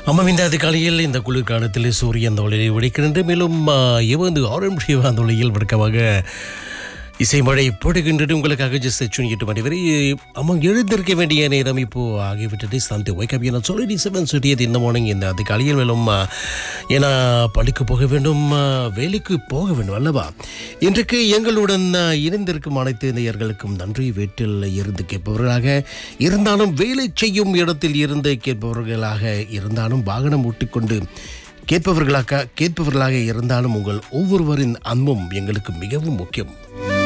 ஆமாம் இந்த அதிகாலையில் இந்த குளிர்காலத்தில் சூரியன் தொழிலை விடுக்கின்ற மேலும் எவந்து ஆரம்பி சிவா தொழில் வழக்கமாக இசை மழை போடுகின்றது உங்களுக்காக ஜஸ்ட் சுனி எட்டு மணி வரை ஆமாம் எழுந்திருக்க வேண்டிய நேரம் இப்போ ஆகிவிட்டது சந்தை வைக்கப் என சொல்லி செவன் சுட்டியது இந்த மார்னிங் இந்த அதிகாலையில் மேலும் ஆ, ஏன்னா பள்ளிக்கு போக வேண்டும் ஆ, வேலைக்கு போக வேண்டும் அல்லவா இன்றைக்கு எங்களுடன் ஆ, இணைந்திருக்கும் அனைத்து நேயர்களுக்கும் நன்றி வீட்டில் இருந்து கேட்பவர்களாக இருந்தாலும் வேலை செய்யும் இடத்தில் இருந்து கேட்பவர்களாக இருந்தாலும் வாகனம் ஓட்டிக்கொண்டு கேட்பவர்களாக கேட்பவர்களாக இருந்தாலும் உங்கள் ஒவ்வொருவரின் அன்பும் எங்களுக்கு மிகவும் முக்கியம்